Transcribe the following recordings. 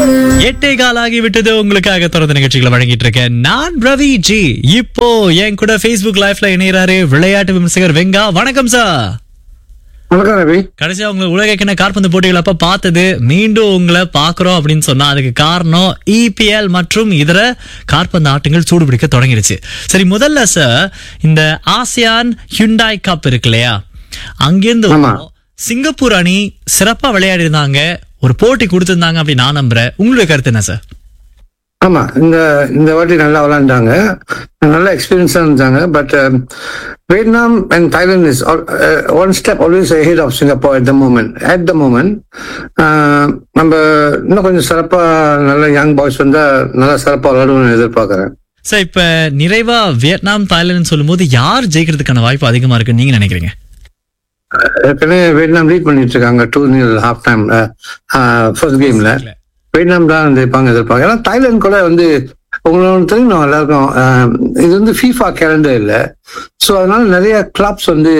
எட்டே கால் ஆகிவிட்டது உங்களுக்காக தொடர்ந்து நிகழ்ச்சிகளை வழங்கிட்டு இருக்கேன் நான் ரவி ஜி இப்போ என் கூட Facebook லைவ்ல இணையறாரு விளையாட்டு விமர்சகர் வெங்கா வணக்கம் சார் வணக்கம் ரவி கடைசியா உங்க உலகக்கிண காற்பந்து போட்டிகள் அப்ப பார்த்தது மீண்டும் உங்களை பாக்குறோம் அப்படின்னு சொன்னா அதுக்கு காரணம் இபிஎல் மற்றும் இதர காற்பந்து ஆட்டங்கள் சூடுபிடிக்க தொடங்கிருச்சு சரி முதல்ல சார் இந்த ஆசியான் ஹியூண்டாய் கப் இருக்கு இல்லையா அங்கிருந்து ஆமா. வந்தோம். சிங்கப்பூர் அணி சிறப்பா விளையாடி இருந்தாங்க ஒரு போட்டி கொடுத்திருந்தாங்க அப்படி நான் நம்புறேன் உங்களுடைய கருத்து என்ன சார் ஆமா இந்த இந்த வாட்டி நல்லா விளையாண்டாங்க நல்ல எக்ஸ்பீரியன்ஸா இருந்தாங்க but Vietnam and Thailand is one step always head of Singapore at the moment at the moment நம்ம இன்னும் கொஞ்சம் சிறப்பா நல்ல யங் பாய்ஸ் வந்தா நல்லா சிறப்பா விளையாடுவோம்னு எதிர்பார்க்கறேன் சார் இப்ப நிறைவா வியட்நாம் தாய்லாந்து சொல்லும்போது யார் ஜெயிக்கிறதுக்கான வாய்ப்பு அதிகமா இருக்குன்னு நீங்க நினைக்கிறீங்க ஏற்கனவே வியட்நாம் லீட் பண்ணிட்டு இருக்காங்க two nil half time first கேம்ல வியட்நாம் தான் ஜெயிப்பாங்க எதிர்பார்க்க ஏன்னா தாய்லாந்து கூட வந்து உங்களோட தெரியும் எல்லாருக்கும் ஆஹ், இது வந்து ஃபீஃபா கேலண்டர் இல்லை ஸோ அதனால நிறைய கிளப்ஸ் வந்து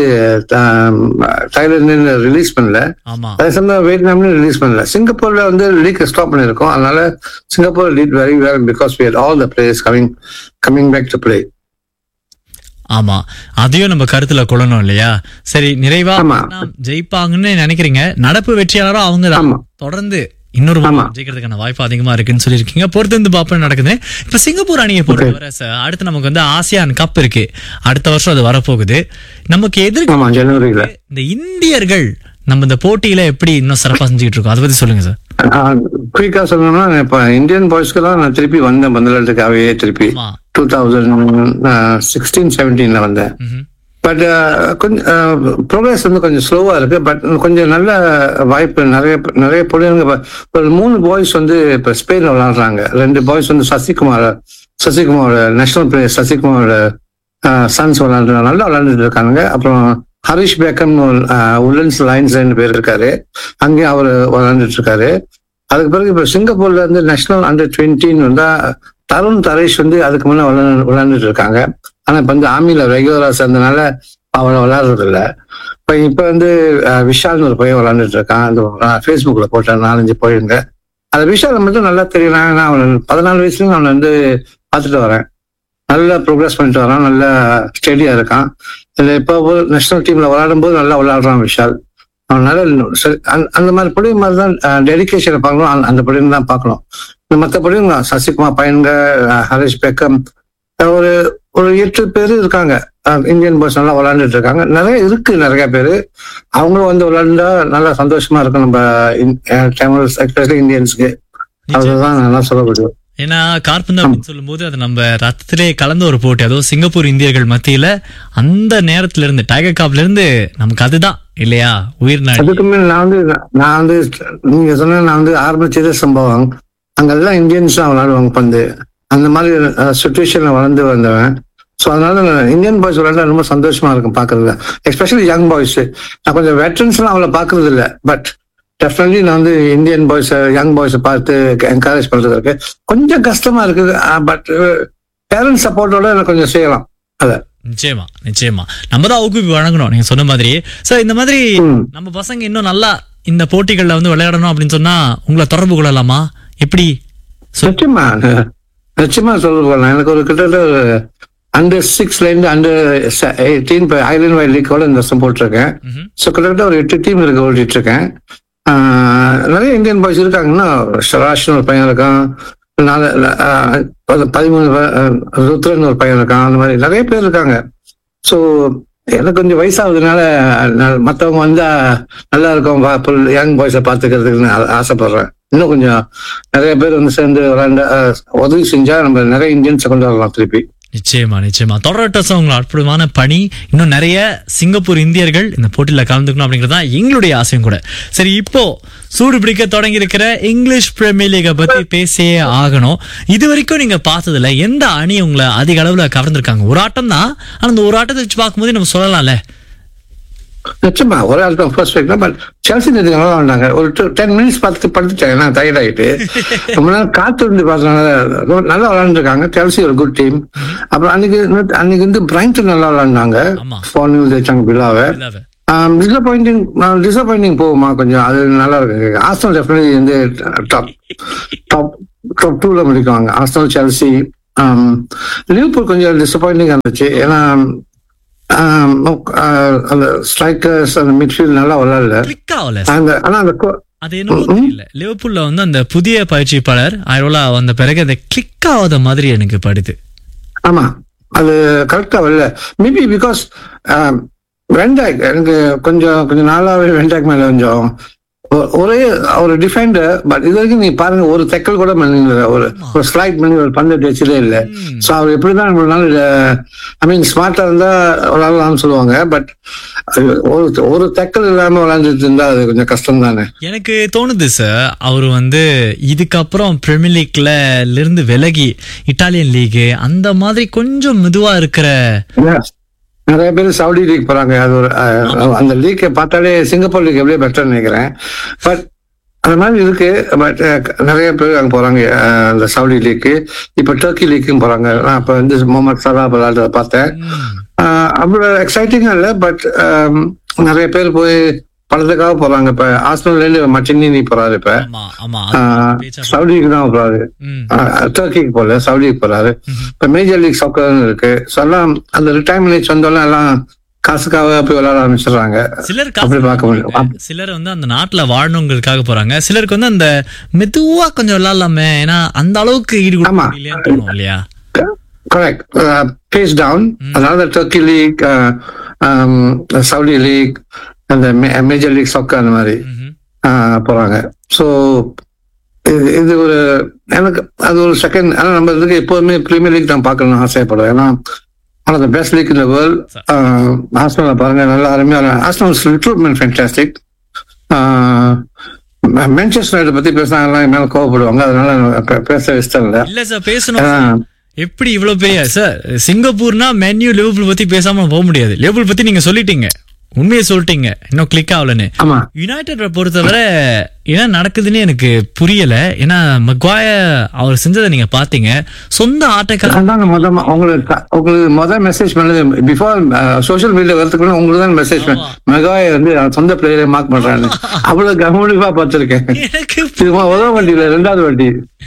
தாய்லாந்து ரிலீஸ் பண்ணல ஆமா அதே சமயம் வியட்நாம்ல ரிலீஸ் பண்ணல சிங்கப்பூர்ல வந்து லீக் ஸ்டாப் பண்ணியிருக்கோம் அதனால Singapore lead very well because we had all the players coming coming back to play ஆமா அதையும் நம்ம கருத்துல கொள்ளணும் இல்லையா சரி நிறைவா ஆமா. வியட்நாம் ஜெயிப்பாங்கன்னு நினைக்கிறீங்க நடப்பு வெற்றியாளரும் அவங்க தான் ஆமா தொடர்ந்து இன்னொரு முறை ஆமா. ஜெயிக்கிறதுக்கான வாய்ப்பு அதிகமா இருக்குன்னு சொல்லியிருக்கீங்க பொறுத்து வந்து பாப்போம் நடக்குது இப்ப சிங்கப்பூர் அணியை பொறுத்தவரை சார் அடுத்து நமக்கு வந்து ஆசியான் கப் இருக்கு அடுத்த வருஷம் அது வரப்போகுது நமக்கு எதிர்க்க ஆமா ஜனவரியில இந்த இந்தியர்கள் நம்ம இந்த போட்டியில எப்படி இன்னும் சிறப்பா செஞ்சுக்கிட்டு இருக்கோம் அதை பத்தி சொல்லுங்க சார் குயிக்கா சொல்லணும்னா இப்ப இந்தியன் பாய்ஸ்க்கு தான் நான் திருப்பி வந்தேன் பந்தலாட்டுக்காகவே திருப்பி ஆமா டூ தௌசண்ட் சிக்ஸ்டீன் செவன்டீன்ல வந்தேன் ம்ஹும். பட் கொஞ்சம் ப்ரோக்ரஸ் வந்து கொஞ்சம் ஸ்லோவா இருக்கு பட் கொஞ்சம் நல்ல வாய்ப்பு நிறைய நிறைய பிள்ளைங்க இப்ப ஒரு மூணு பாய்ஸ் வந்து இப்ப ஸ்பெயின்ல விளையாடுறாங்க ரெண்டு பாய்ஸ் வந்து Sasikumar Sasikumar national player Sasikumar sons விளையாண்டு நல்லா விளையாண்டுட்டு இருக்காங்க அப்புறம் ஹரிஷ் பேக்கம் உல்லன்ஸ் லைன்ஸ் ரெண்டு பேர் இருக்காரு அங்கேயும் அவர் விளையாண்டுட்டு இருக்காரு அதுக்கு பிறகு இப்ப சிங்கப்பூர்ல இருந்து நேஷனல் அண்டர் டுவெண்ட்டின்னு வந்தா தருண் தரேஷ் வந்து அதுக்கு முன்ன விளையாண்டு விளையாண்டுட்டு இருக்காங்க ஆனா இப்ப வந்து ஆர்மியில ரெகுலரா சேர்ந்தனால அவளை விளையாடுறது இல்ல இப்ப இப்ப வந்து அஹ், விஷால்னு ஒரு பையன் விளையாண்டுட்டு இருக்கான் அந்த ஃபேஸ்புக்ல போட்டேன் நாலஞ்சு போயிருங்க அது விஷால் மட்டும் நல்லா தெரியும் நான் அவன் பதினாலு வயசுல அவனை வந்து பார்த்துட்டு வரேன் நல்லா ப்ரோக்ரஸ் பண்ணிட்டு வரான் நல்லா ஸ்டெடியா இருக்கான் இதுல இப்போ நேஷனல் டீம்ல விளையாடும் போது நல்லா விளையாடுறான் விஷால் அவன் நல்ல சரி, அந்த- அந்த மாதிரி படி மாதிரி தான் டெடிக்கேஷனை பார்க்கணும் அந்த- அந்த படின்னு தான் பார்க்கணும் மற்றபடி சசிகுமார் பையன்க அஹ், ஹரிஷ் பேக்கம் அஹ், ஒரு ஒரு எட்டு பேர் இருக்காங்க அஹ், இந்தியன் பாய்ஸ் நல்லா விளையாண்டுட்டு இருக்காங்க நிறைய இருக்கு நிறைய பேர் அவங்களும் வந்து விளையாண்டா நல்லா சந்தோஷமா இருக்கும் நம்ம தமிழ் எஸ்பெஷலி இந்தியன்ஸ்க்கு அதுதான் நல்லா சொல்ல முடியும் ஏன்னா கார்பந்து அப்படின்னு சொல்லும்போது அது நம்ம ரத்தத்திலே கலந்த ஒரு போட்டி அதுவும் சிங்கப்பூர் இந்தியர்கள் மத்தியில அந்த நேரத்துல இருந்து டைகர் காப்ல இருந்து நமக்கு அதுதான் இல்லையா உயிர் நாடி அதுக்கு மேல நான் வந்து நான் வந்து நீங்க சொன்ன நான் வந்து ஆரம்பிச்சதே சம்பவம் அங்கெல்லாம் இந்தியன்ஸ் தான் விளையாடுவாங்க பந்து அந்த மாதிரி சுச்சுவேஷன்ல வளர்ந்து வந்தவன் ஸோ அதனால நான் இந்தியன் பாய்ஸ் விளையாண்டா ரொம்ப சந்தோஷமா இருக்கும் பாக்குறது எஸ்பெஷலி யங் பாய்ஸ் நான் கொஞ்சம் வெட்டரன்ஸ்லாம் அவளை பாக்குறது இல்ல பட் டெஃபினெட்லி நான் வந்து இந்தியன் பாய்ஸ் யங் பாய்ஸை பார்த்து என்கரேஜ் பண்றது இருக்கு கொஞ்சம் கஷ்டமா இருக்குது பட் பேரண்ட்ஸ் சப்போர்ட்டோட எனக்கு கொஞ்சம் செய்யலாம் அதை நிச்சயமா நிச்சயமா நம்ம தான் ஊக்குவி வழங்கணும் நீங்க சொன்ன மாதிரி சார் இந்த மாதிரி ம். நம்ம பசங்க இன்னும் நல்லா இந்த போட்டிகள்ல வந்து விளையாடணும் அப்படின்னு சொன்னா உங்களை தொடர்பு கொள்ளலாமா எப்படி சொ- நிச்சயமா நிச்சயமா சொல்ல போகலாம் எனக்கு ஒரு கிட்டத்தட்ட அண்டர் சிக்ஸ்ல இருந்து அண்டர் எயிட்டீன் ஐலண்ட் வைட் லீக்கோட இந்த வருஷம் போட்டிருக்கேன் ம்ஹும். ஸோ கிட்டத்தட்ட ஒரு எட்டு டீம் இருக்கு ஓடிட்டு இருக்கேன் ஆஹ் நிறைய இந்தியன் பாய்ஸ் இருக்காங்கன்னா ஷராஷ்னு ஒரு பையன் இருக்கான் நாலு ஆஹ் பதி- பதிமூணு ப- ஆஹ் ருத்ரன் ஒரு பையன் இருக்கான் அந்த மாதிரி நிறைய பேர் இருக்காங்க ஸோ எனக்கு கொஞ்சம் வயசாகுதுனால நான் மத்தவங்க வந்தா நல்லா இருக்கும் யங் பாய்ஸை பார்த்துக்கிறதுக்கு நான் ஆ- ஆசைப்படுறேன் இன்னும் கொஞ்சம் நிறைய பேர் வந்து சேர்ந்து விளையாண்டு ஆஹ் உதவி செஞ்சா நம்ம நிறைய இந்தியன்ஸை கொண்டு வரலாம் திருப்பி நிச்சயமா நிச்சயமா தொடரட்டும் சார் உங்களோட அற்புதமான பணி இன்னும் நிறைய சிங்கப்பூர் இந்தியர்கள் இந்த போட்டியில கலந்துக்கணும் அப்படிங்கிறது தான் எங்களுடைய ஆசையும் கூட சரி இப்போ சூடு பிடிக்க தொடங்கி இருக்கிற இங்கிலீஷ் பிரீமியர் லீகை பத்தி பேசியே ஆகணும் இது வரைக்கும் நீங்க பார்த்ததுல எந்த அணி உங்களை அதிக அளவுல கவர்ந்திருக்காங்க ஒரு ஆட்டம் தான் ஆனா அந்த ஒரு ஆட்டத்தை வச்சு பார்க்கும்போது நம்ம சொல்லலாம்ல நிச்சயமா ஒரு ஆள் தான் ஃபர்ஸ்ட் வைக்கல பட் செல்சி நேற்று நல்லா வந்தாங்க ஒரு டென் மினிட்ஸ் பார்த்துட்டு படுத்துட்டேன் நான் டயர்ட் ஆயிட்டு ரொம்ப நேரம் காத்து இருந்து பார்த்தனால ரொம்ப நல்லா விளையாண்டுருக்காங்க செல்சி ஒரு குட் டீம் அப்புறம் அன்னைக்கு நேத்து- அன்னைக்கு வந்து பிரைண்டன் நல்லா விளையாண்டாங்க ஆமா. ஃபோன் நியூஸ் ஜெயிச்சாங்க பில்லாவை இல்லாத. டிசப்பாயிண்டிங் டிசப்பாயிண்டிங் போகுமா கொஞ்சம் அது நல்லா இருக்கு ஆஸ்டல் டெஃபினெட்லி வந்து டாப் டாப் டாப் டூல முடிக்குவாங்க ஆஸ்டல் செல்சி லிவர்பூல் கொஞ்சம் டிசப்பாயிண்டிங் இருந்துச்சு ஏன்னா ஆம், ஆஹ், அந்த ஸ்ட்ரைக்கர்ஸ் அந்த மிட்ஃபீல்ட் நல்லா விளையாடல கிளிக் ஆகல அந்த ஆனா அந்த co- அது என்னமோ தெரியல லிவர்பூல்ல வந்து அந்த புதிய பயிற்சிப்பாளர் அரோலா வந்த பிறகு அது கிளிக் ஆகாத மாதிரி எனக்கு படுது ஆமா அது கரெக்டா வரல மேபி பிகாஸ் வெண்டாக் எனக்கு கொஞ்சம் கொஞ்சம் நாளாவே வெண்டாக் மேல கொஞ்சம் ஒ- ஒரே ஒரு டிஃபெண்டர் பட் இது வரைக்கும் நீ பாருங்க ஒரு தெக்கல் கூட பண்ணல ஒரு ஒரு ஸ்லைட் பண்ணி ஒரு பந்தட்டு வச்சதே இல்ல ம். ஸோ அவர் எப்படிதான் இவ்வளவு நாள் ஐ மீன் ஸ்மார்ட்டா இருந்தா விளாடலாம்னு சொல்லுவாங்க பட் ஒரு ஒரு தெக்கல் இல்லாம விளாண்டுட்டு இருந்தா அது கொஞ்சம் கஷ்டம் தானே எனக்கு தோணுது சார் அவர் வந்து இதுக்கப்புறம் பிரீமியர் லீக்ல இருந்து விலகி இட்டாலியன் லீக் அந்த மாதிரி கொஞ்சம் மெதுவா இருக்கிற Yes. நிறைய பேர் சவுடி லீக் போறாங்க அது ஒரு அஹ், அந்த லீக்கை பார்த்தாலே சிங்கப்பூர் லீக் எப்படியே பெட்டர் நினைக்கிறேன் பட் அந்த மாதிரி இருக்கு பட் நிறைய பேர் அங்க போறாங்க அஹ், அந்த சவுடி லீக்கு இப்ப டர்க்கி லீக்கும் போறாங்க நான் அப்ப வந்து முகமது சலா விளையாடுறத பார்த்தேன் ம், அஹ், அவ்வளவு எக்ஸைட்டிங்கா இல்லை பட் நிறைய பேர் போய் படத்துக்காக போறாங்க இப்ப ஆஸ்திரேலியா இருந்து மச்சினி போறாரு இப்ப ஆமா ஆமா அஹ், பேச்சா சவுடிக்கு தான் போறாரு ம், அஹ், டர்க்கிக்கு போல சவுடிக்கு போறாரு ம்ஹும். இப்ப மேஜர் லீக் சாக்கர் இருக்கு ஸோ எல்லாம் அந்த ரிட்டையர்மெண்ட் ஏஜ் வந்தோம்னா எல்லாம் காசுக்காக போய் விளையாட ஆரம்பிச்சிடுறாங்க சிலர் அப்படி காசு பார்க்க முடியும். போறாங்க. சிலர் வந்து அந்த நாட்டுல வாழணுங்கிறதுக்காக போறாங்க சிலருக்கு வந்து அந்த மெதுவா கொஞ்சம் விளையாடலாமே ஏன்னா அந்த அளவுக்கு ஈடு கொடுக்க ஆமா. முடியலையான்னு தோணும் இல்லையா கரெக்ட் பேஸ் டவுன் அதனால டர்க்கி லீக் சவுடி லீக் அந்த மேஜர் லீக் சாக்கர் அந்த மாதிரி ம்ஹும். அஹ், போறாங்க ஸோ இது இது ஒரு எனக்கு அது ஒரு செகண்ட் ஆனா நம்ம இதுக்கு எப்போதுமே பிரீமியர் லீக் நான் பார்க்கணும்னு ஆசைப்படுவேன் ஏன்னா one of the best league in the world ஆஸ்டோல பாருங்க நல்லா அருமையான ஆஸ்டோல் ரிக்ரூட்மெண்ட் ஃபேன்டாஸ்டிக் மேன்செஸ்டர் யுனைட்டட் பத்தி பேசினாங்க மேல கோவப்படுவாங்க அதனால நான் பே- பேச இஷ்டம் இல்லை இல்ல சார் பேசணும் ஆஹ், எப்படி இவ்வளவு பெரிய சார் சிங்கப்பூர்னா மென்யூ லிவர்பூல் பத்தி பேசாம போக முடியாது லிவர்பூல் பத்தி நீங்க சொல்லிட்டீங்க உண்மையை சொல்லிட்டீங்க இன்னும் கிளிக் ஆகலன்னு ஆமா யுனைடெட் பொறுத்தவரை என்ன நடக்குதுன்னு எனக்கு புரியல ஏன்னா மக்வாய அவர் செஞ்சதை நீங்க பாத்தீங்க சொந்த ஆட்டக்கார அதான் முத உங்களுக்கு க- உங்களுக்கு முதல் மெசேஜ் பண்ணது பிஃபோர் சோஷியல் மீடியா வரதுக்கு முன்னாடி உங்களுக்கு தான் மெசேஜ் பண்ண மெகாய வந்து அவன் சொந்த பிளேயரை மார்க் பண்றான்னு அவ்வளவு கவனிப்பா பார்த்திருக்கேன் எனக்கு இது முதல் வண்டி இல்ல ரெண்டாவது வண்டி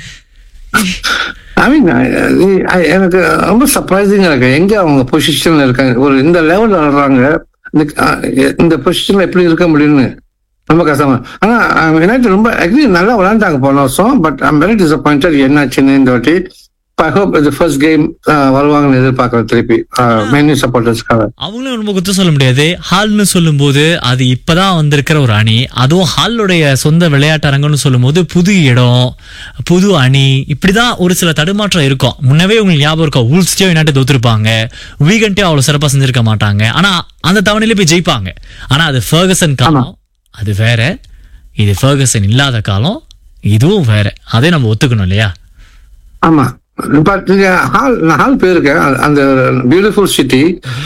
ஐ மீன் எனக்கு ரொம்ப சர்ப்ரைசிங்கா இருக்கு எங்க அவங்க பொசிஷன்ல இருக்காங்க ஒரு இந்த லெவல்ல ஆடுறாங்க இந்த அஹ், இந்த பொசிஷன்ல எப்படி இருக்க முடியும்னு ரொம்ப கஷ்டமா ஆனா யுனைடெட் ரொம்ப actually நல்லா விளையாண்டாங்க போன வருஷம் பட் ஐம் வெரி டிசப்பாயிண்டட் என்னாச்சுன்னு இந்த வாட்டி ஐ ஹோப் இது ஃபர்ஸ்ட் கேம் வருவாங்கன்னு எதிர்பார்க்கறேன் திருப்பி மெனு சப்போர்ட்டர்ஸ்க்காக அவங்களும் ரொம்ப குத்தம் சொல்ல முடியாது ஹால்னு சொல்லும்போது அது இப்பதான் வந்திருக்கிற ஒரு அணி அதுவும் ஹாலுடைய சொந்த விளையாட்டு அரங்கம்னு சொல்லும்போது புது இடம் புது அணி இப்படிதான் ஒரு சில தடுமாற்றம் இருக்கும் முன்னவே உங்களுக்கு ஞாபகம் இருக்கும் ஊல்ஸ்டே யுனைடெட் தோத்துருப்பாங்க வீகன்ட்டே அவ்வளவு சிறப்பா செஞ்சிருக்க மாட்டாங்க ஆனா அந்த தவணையில போய் ஜெயிப்பாங்க ஆனா அது ஃபர்கசன் காலம் அது வேற இது ஃபர்கசன் இல்லாத காலம் இதுவும் வேற அதே நம்ம ஒத்துக்கணும் இல்லையா ஆமா பட் நீங்க ஹால் நான் ஹால் போயிருக்கேன் அந்த- அந்த பியூட்டிஃபுல் சிட்டி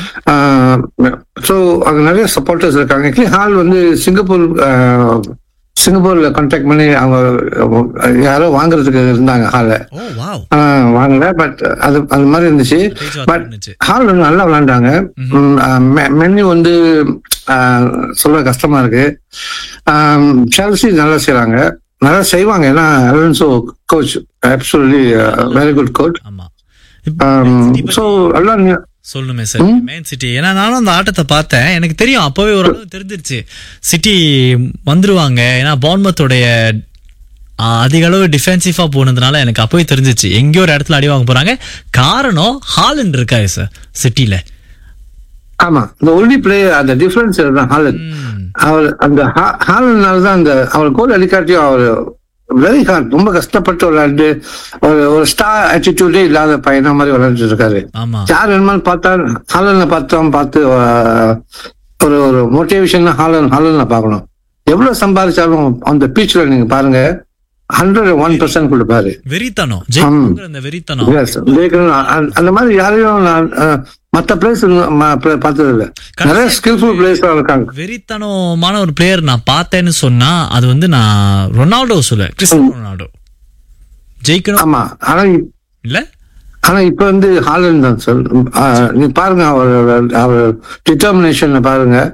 ஸோ அங்க நிறைய சப்போர்ட்டர்ஸ் இருக்காங்க ஆக்சுவலி ஹால் வந்து சிங்கப்பூர் ஆஹ், சிங்கப்பூர்ல கான்டாக்ட் பண்ணி அவங்க அஹ், யாரோ வாங்குறதுக்கு இருந்தாங்க ஹாலை ஓ வாவ் வாங்கல பட் அது அந்த மாதிரி இருந்துச்சு பட் ஹால் வந்து நல்லா விளையாண்டாங்க மெனு வந்து ஆஹ், சொல்ல கஷ்டமா இருக்கு செல்சி நல்லா செய்றாங்க நல்லா செய்வாங்க ஏன்னா Alonso coach absolutely very good coach ஆமா ஸோ எல்லாம் நீ- சொல்லணுமே சார் மேன் சிட்டி ஏன்னா நானும் அந்த ஆட்டத்தை பார்த்தேன் எனக்கு தெரியும் அப்பவே ஓரளவு தெரிஞ்சிருச்சு சிட்டி வந்துருவாங்க ஏன்னா பான்மத்தோடைய அதிக அளவு டிஃபென்சிவா போனதுனால எனக்கு அப்பவே தெரிஞ்சிச்சு எங்கேயோ ஒரு இடத்துல அடி வாங்க போறாங்க காரணம் ஹாலண்ட் இருக்காரு சார் சிட்டில ஆமா இந்த ஒன்லி பிளேயர் அந்த டிஃபரன்ஸ் தான் ஹாலன் அவர் அந்த ஹாலனால தான் அந்த அவர் கோல் அடிக்காட்டியும் அவர் வெரி ஹார்ட் ரொம்ப கஷ்டப்பட்டு விளையாண்டு ஒரு ஒரு ஸ்டார் ஆட்டிடியூடே இல்லாத பையனா மாதிரி விளையாண்டுட்டு இருக்காரு ஆமா யார் வேணுமாலும் பார்த்தா ஹாலன்ல பார்த்தோம் பார்த்து ஆஹ், ஒரு ஒரு மோட்டிவேஷன் ஹாலன் ஹாலன்ல பார்க்கணும் எவ்வளவு சம்பாதிச்சாலும் அந்த பீச்ல நீங்க பாருங்க ஹண்ட்ரட் ஒன் பர்சன்ட் கொடுப்பாரு வெறித்தனம் ஜெயிக்கிற அந்த வெறித்தனம் Yes, ஜெயிக்கணும். அ- அந்த மாதிரி யாரையும் நான் அஹ், மத்த பிளேஸ் பார்த்தது இல்ல நிறைய ஸ்கில்ஃபுல் பிளேஸ் இருக்காங்க வெறித்தனமான ஒரு பிளேயர் நான் பார்த்தேன்னு சொன்னா அது வந்து நான் ரொனால்டோ சொல்ல கிறிஸ்டியானோ ரொனால்டோ ஜெயிக்கணும் ஆமா ஆனா இ- இல்ல ஆனா இப்ப வந்து ஹாலன் தான் சார் அஹ், நீ பாருங்க அவர் அவர் டிட்டர்மினேஷன் பாருங்க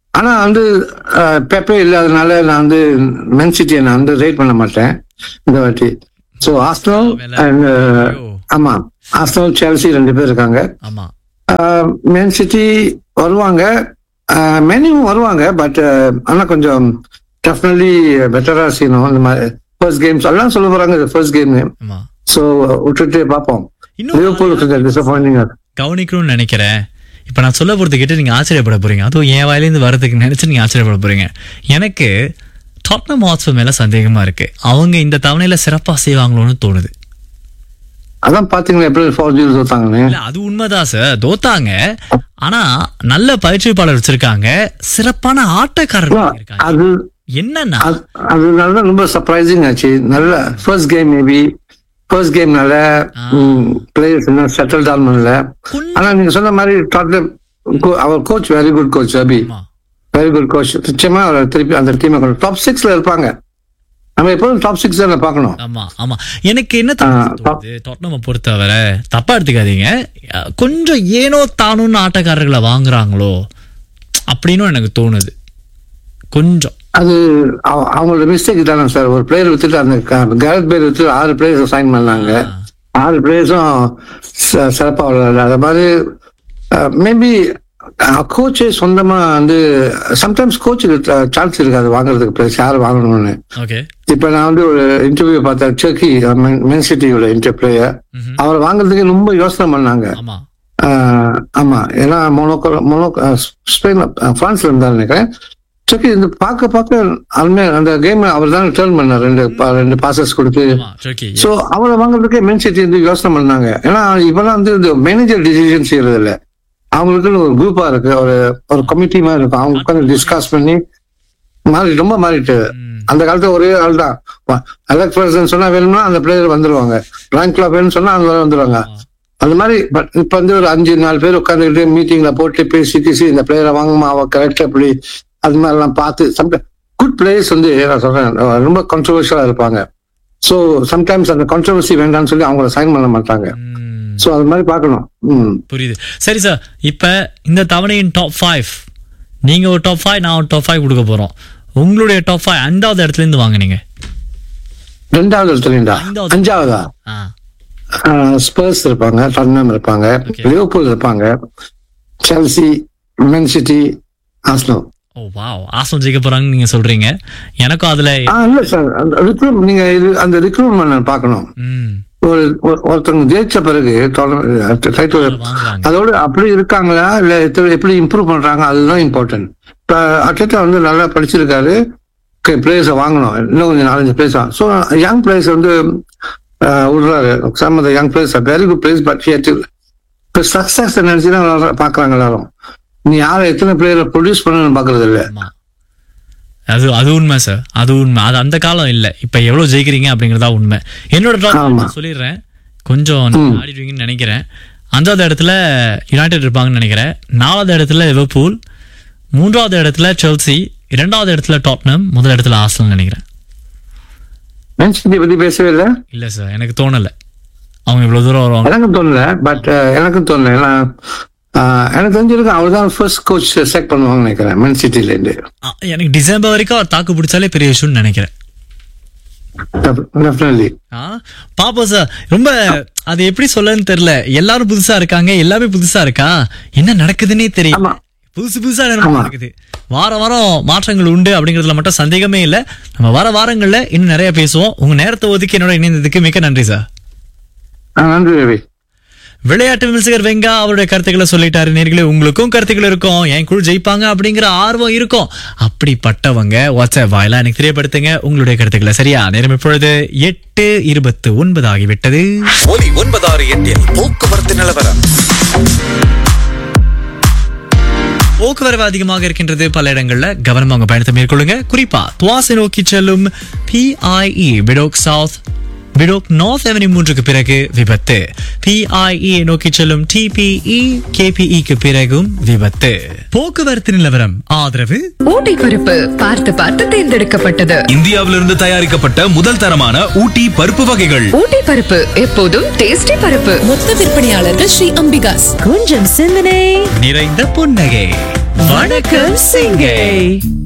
ஆனா வந்து பெப்பே இல்லாதனால நான் வந்து மென் சிட்டியை நான் வந்து ரேட் பண்ண மாட்டேன் இந்த வாட்டி ஸோ ஆஸ்டல் அண்ட் ஐயோ. ஆமா ஆஸ்டல் சேல்சி ரெண்டு பேர் இருக்காங்க ஆமா மென் சிட்டி வருவாங்க மெனியும் வருவாங்க பட் ஆனா கொஞ்சம் டெஃபினெட்லி பெட்டரா செய்யணும் இந்த மாதிரி ஃபர்ஸ்ட் கேம்ஸ் எல்லாம் சொல்ல போறாங்க ஃபர்ஸ்ட் கேம் ஆமா ஸோ விட்டுட்டு பார்ப்போம் இன்னும் லிவர்பூல் கொஞ்சம் டிசப்பாயிண்டிங் கவனிக்கணும்னு நினைக்கிறேன் இப்ப நான் சொல்ல போறது கேட்டு நீங்க ஆச்சரியப்பட போறீங்க அதுவும் என் வாயிலேருந்து வரதுக்கு நினைச்சு நீங்க ஆச்சரியப்பட போறீங்க எனக்கு டாட்னம் ஹாட்ஸ்பர் மேல சந்தேகமா இருக்கு அவங்க இந்த தவணையில சிறப்பா செய்வாங்களோன்னு தோணுது அதான் பாத்தீங்களா எப்படி ஃபோர் ஜீரோ தோத்தாங்கன்னு இல்ல அது உண்மைதான் சார் தோத்தாங்க ஆனா நல்ல பயிற்சிப்பாளர் வச்சிருக்காங்க சிறப்பான ஆட்டக்காரர்கள் இருக்காங்க அது என்னன்னா அது- அதனால தான் ரொம்ப சர்ப்ரைசிங் ஆச்சு நல்ல ஃபர்ஸ்ட் கேம் மேபி ஃபர்ஸ்ட் கேம்னால பிளேயர்ஸ் என்ன செட்டில் டவுன் பண்ணல கொஞ்சம் ஆனா நீங்க சொன்ன மாதிரி டாட்டம் அவர் கோச் வெரி குட் கோச் அபி ஆமா. வெரி குட் கோச் நிச்சயமா அவர் திருப்பி அந்த டீமை கொண்டு டாப் சிக்ஸ்ல இருப்பாங்க நம்ம எப்போதும் டாப் சிக்ஸ் தான் பார்க்கணும் ஆமா ஆமா எனக்கு என்ன தோணுது டொட்னம பொறுத்தவரை தப்பா எடுத்துக்காதீங்க அஹ், கொஞ்சம் ஏனோ தானும்னு ஆட்டக்காரர்களை வாங்குறாங்களோ அப்படின்னு எனக்கு தோணுது கொஞ்சம் அது அவ- அவங்களோட மிஸ்டேக் தானே சார் ஒரு பிளேயர் வித்துட்டு அந்த கேரட் பேர் வித்து ஆறு பிளேயர்ஸ் சைன் பண்ணாங்க ஆறு பிளேயர்ஸும் சிறப்பா விளையாடல அது மாதிரி மேபி கோச்சே சொந்தமா வந்து சம்டைம்ஸ் கோச்சுக்கு சான்ஸ் இருக்காது வாங்குறதுக்கு பிளேஸ் யார் வாங்கணும்னு ஓகே இப்ப நான் வந்து ஒரு இன்டர்வியூ பார்த்தேன் செர்க்கி மென் சிட்டியோட இன்டர் பிளேயர் அவரை வாங்குறதுக்கு ரொம்ப யோசனை பண்ணாங்க ஆமா ஆஹ் ஆமா ஏன்னா மொனோக்கோ மொனோக்கோ ஸ்பெயின் பிரான்ஸ்ல இருந்தாரு நினைக்கிறேன் செர்க்கி இந்த பார்க்க பார்க்க அருமையா அந்த கேம் அவர் தான் டேர்ன் பண்ணார் ரெண்டு பா- ரெண்டு பாசஸ் கொடுத்து ஆமா turkey. சோ அவரை வாங்குறதுக்கே மென் சிட்டி வந்து யோசனை பண்ணாங்க ஏன்னா இப்பெல்லாம் வந்து இந்த மேனேஜர் டிசிஷன் செய்யறது இல்ல அவங்களுக்கு ஒரு குரூப்பா இருக்கு ஒரு ஒரு கமிட்டி மாதிரி இருக்கும் அவங்க உட்காந்து டிஸ்கஸ் பண்ணி மாறி ரொம்ப மாறிட்டு ம், அந்த காலத்துல ஒரே ஆள் தான் அலெக்ஸ் பிரசன் சொன்னா வேணும்னா அந்த பிளேயர் வந்துருவாங்க ரேங்க் கிளப் வேணும்னு சொன்னா அந்த வந்துருவாங்க அந்த மாதிரி பட் இப்ப வந்து ஒரு அஞ்சு நாலு பேர் உட்காந்துக்கிட்டு மீட்டிங்ல போட்டு பேசி பேசி இந்த பிளேயரை வாங்குமா அவ கரெக்டா எப்படி அது மாதிரி எல்லாம் பார்த்து குட் பிளேயர்ஸ் வந்து நான் சொல்றேன் அஹ் ரொம்ப கான்ட்ரவர்ஷியலா இருப்பாங்க ஸோ சம்டைம்ஸ் அந்த கான்ட்ரவர்சி வேண்டாம்னு சொல்லி அவங்கள சைன் பண்ண மாட்டாங்க ம், ஸோ அது மாதிரி பார்க்கணும் ம் புரியுது சரி சார் இப்ப இந்த தவணையின் டாப் ஃபைவ் நீங்க ஒரு டாப் ஃபைவ் நான் ஒரு டாப் ஃபைவ் கொடுக்க போறோம் உங்களுடைய டாப் ஃபைவ் அஞ்சாவது இடத்துல இருந்து வாங்குனீங்க ரெண்டாவது இடத்துலடா ஐந்தாவது. அஞ்சாவதா ஆ ஸ்பர்ஸ் இருப்பாங்க டர்னம் இருப்பாங்க Okay. லிவர்பூல் இருப்பாங்க செல்சி மென் சிட்டி ஆஸ்னோ ஓ வாவ் ஆசம் ஜெயிக்க போறாங்கன்னு நீங்க சொல்றீங்க எனக்கும் அதுல ஆ இல்ல சார் அந்த recruit- நீங்க இது அந்த ரிக்ரூட்மெண்ட் பார்க்கணும் ம் ஒரு ஒரு- ஒருத்தவங்க ஜெயிச்ச பிறகு டைட்டில் வாங்குறாங்க அதோட அப்படி இருக்காங்களா இல்ல எத்த- எப்படி இம்ப்ரூவ் பண்றாங்க அதுதான் இம்பார்ட்டன்ட் இப்ப அட்லெட்டா வந்து நல்லா படிச்சிருக்காரு பிளேயர்ஸை வாங்கணும் இன்னும் கொஞ்சம் நாலஞ்சு பிளேஸ் ஸோ யங் பிளேயர்ஸ் வந்து ஆஹ், விடுறாரு some of young players very good plays but இப்போ சக்சஸ் நினைச்சு தான் பாக்குறாங்க எல்லாரும் நீ யாரை எத்தனை பிளேயரை ப்ரொடியூஸ் பண்ணணும்னு பாக்குறது இல்ல ஆமா அது அது உண்மை சார் அது உண்மை அது அந்த காலம் இல்ல இப்ப எவ்வளவு ஜெயிக்கிறீங்க அப்படிங்கறதா உண்மை என்னோட top ஆமா. நான் சொல்லிடுறேன் கொஞ்சம் நீங்க ஆடிடுவீங்கன்னு நினைக்கிறேன் அஞ்சாவது இடத்துல யுனைடெட் இருப்பாங்கன்னு நினைக்கிறேன் நாலாவது இடத்துல லிவர்பூல் மூன்றாவது இடத்துல செல்சி இரண்டாவது இடத்துல டாட்னம் முதல் இடத்துல ஆஸ்டல் நினைக்கிறேன் மென் சிட்டி பத்தி பேசவே இல்லை இல்ல சார் எனக்கு தோணல அவங்க இவ்வளவு தூரம் வருவாங்க எனக்கும் தோணல பட் எனக்கும் தோணல ஏன்னா ஆஹ், எனக்கு தெரிஞ்சிருக்கு அவர் தான் ஃபர்ஸ்ட் கோச் செலக்ட் பண்ணுவாங்கன்னு நினைக்கிறேன் மென் சிட்டில இருந்து ஆ, எனக்கு டிசம்பர் வரைக்கும் அவர் தாக்கு பிடிச்சாலே பெரிய விஷயம்னு நினைக்கிறேன் டெஃபினெட்லி ஆ, பாப்போம் சார் ரொம்ப அது எப்படி சொல்லன்னு தெரியல எல்லாரும் புதுசா இருக்காங்க எல்லாமே புதுசா இருக்கா என்ன நடக்குதுன்னே தெரியல ஆமா. புதுசு புதுசா என்ன ஆமா. நடக்குது வாரம் வாரம் மாற்றங்கள் உண்டு அப்படிங்கறதுல மட்டும் சந்தேகமே இல்ல நம்ம வர வாரங்கள்ல இன்னும் நிறைய பேசுவோம் உங்க நேரத்தை ஒதுக்கி என்னோட இணைந்ததுக்கு மிக்க நன்றி சார் நன்றி ரவி விளையாட்டு விமர்சகர் வெங்கா அவருடைய கருத்துக்களை சொல்லிட்டாரு நேர்களே உங்களுக்கும் கருத்துக்கள் இருக்கும் என் குழு ஜெயிப்பாங்க அப்படிங்கிற ஆர்வம் இருக்கும் அப்படிப்பட்டவங்க வாட்ஸ்அப் வாயிலா எனக்கு தெரியப்படுத்துங்க உங்களுடைய கருத்துக்களை சரியா நேரம் இப்பொழுது எட்டு இருபத்து ஒன்பது ஆகிவிட்டது ஒலி ஒன்பதாறு எட்டில் போக்குவரத்து நிலவரம் போக்குவரவு அதிகமாக இருக்கின்றது பல இடங்கள்ல கவனமாக உங்க பயணத்தை மேற்கொள்ளுங்க குறிப்பா துவாசை நோக்கி செல்லும் பிஐஇ விடோக் சவுத் விடோக் நார்த் அவென்யூ மூன்றுக்கு பிறகு விபத்து பிஐஇ நோக்கி செல்லும் டிபிஇ கேபிஇக்கு பிறகும் விபத்து போக்குவரத்து நிலவரம் ஆதரவு ஊட்டி பருப்பு பார்த்து பார்த்து தேர்ந்தெடுக்கப்பட்டது இந்தியாவிலிருந்து தயாரிக்கப்பட்ட முதல் தரமான ஊட்டி பருப்பு வகைகள் ஊட்டி பருப்பு எப்போதும் டேஸ்டி பருப்பு மொத்த விற்பனையாளர்கள் ஸ்ரீ அம்பிகாஸ் கொஞ்சம் சிந்தனை நிறைந்த புன்னகை வணக்கம் சிங்கை